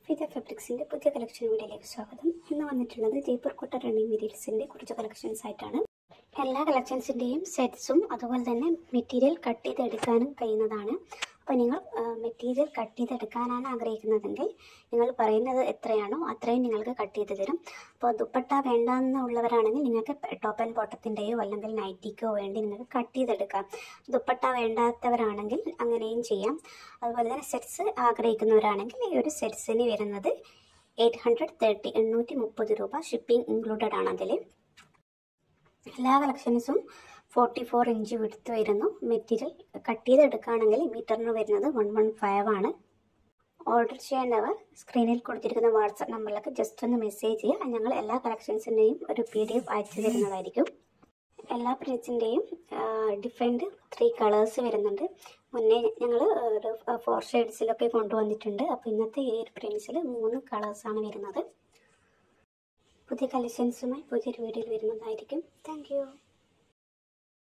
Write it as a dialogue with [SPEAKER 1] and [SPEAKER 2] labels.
[SPEAKER 1] ഫിജ ഫാബ്രിക്സിൻ്റെ പുതിയ കളക്ഷൻ വീഡിയോയിലേക്ക് സ്വാഗതം ഇന്ന് വന്നിട്ടുള്ളത് ജയ്പൂർ കോട്ട റണ്ണിങ് മെറ്റീരിയൽസിൻ്റെ കുറച്ച് കളക്ഷൻസ് ആയിട്ടാണ് എല്ലാ കളക്ഷൻസിൻ്റെയും സെറ്റ്സും അതുപോലെ തന്നെ മെറ്റീരിയൽ കട്ട് ചെയ്തെടുക്കാനും കഴിയുന്നതാണ് അപ്പോൾ നിങ്ങൾ മെറ്റീരിയൽ കട്ട് ചെയ്തെടുക്കാനാണ് ആഗ്രഹിക്കുന്നതെങ്കിൽ നിങ്ങൾ പറയുന്നത് എത്രയാണോ അത്രയും നിങ്ങൾക്ക് കട്ട് ചെയ്ത് തരും അപ്പോൾ ദുപ്പട്ട വേണ്ടെന്നുള്ളവരാണെങ്കിൽ നിങ്ങൾക്ക് ടോപ്പ് ആൻഡ് ബോട്ടത്തിൻ്റെയോ അല്ലെങ്കിൽ നൈറ്റിക്കോ വേണ്ടി നിങ്ങൾക്ക് കട്ട് ചെയ്തെടുക്കാം ദുപ്പട്ട വേണ്ടാത്തവരാണെങ്കിൽ അങ്ങനെയും ചെയ്യാം അതുപോലെ തന്നെ സെറ്റ്സ് ആഗ്രഹിക്കുന്നവരാണെങ്കിൽ ഈ ഒരു സെറ്റ്സിന് വരുന്നത് എയ്റ്റ് ഹൺഡ്രഡ് തേർട്ടി എണ്ണൂറ്റി മുപ്പത് രൂപ ഷിപ്പിംഗ് ഇൻക്ലൂഡഡ് ആണ് അതിൽ എല്ലാ കളക്ഷൻസും ഫോർട്ടി ഫോർ ഇഞ്ച് വിടുത്ത് വരുന്നു മെറ്റീരിയൽ കട്ട് ചെയ്തെടുക്കുകയാണെങ്കിൽ മീറ്ററിന് വരുന്നത് വൺ വൺ ഫൈവ് ആണ് ഓർഡർ ചെയ്യേണ്ടവർ സ്ക്രീനിൽ കൊടുത്തിരിക്കുന്ന വാട്സപ്പ് നമ്പറിലേക്ക് ജസ്റ്റ് ഒന്ന് മെസ്സേജ് ചെയ്യുക ഞങ്ങൾ എല്ലാ കളക്ഷൻസിൻ്റെയും ഒരു പി ഡി എഫ് അയച്ചു തരുന്നതായിരിക്കും എല്ലാ പ്രിൻസിൻ്റെയും ഡിഫറെൻറ്റ് ത്രീ കളേഴ്സ് വരുന്നുണ്ട് മുന്നേ ഞങ്ങൾ ഒരു ഫോർ ഷെയ്ഡ്സിലൊക്കെ കൊണ്ടുവന്നിട്ടുണ്ട് അപ്പോൾ ഇന്നത്തെ ഈ ഒരു പ്രിൻസിൽ മൂന്ന് കളേഴ്സാണ് വരുന്നത് പുതിയ കളക്ഷൻസുമായി പുതിയൊരു വീഡിയോയിൽ വരുന്നതായിരിക്കും താങ്ക്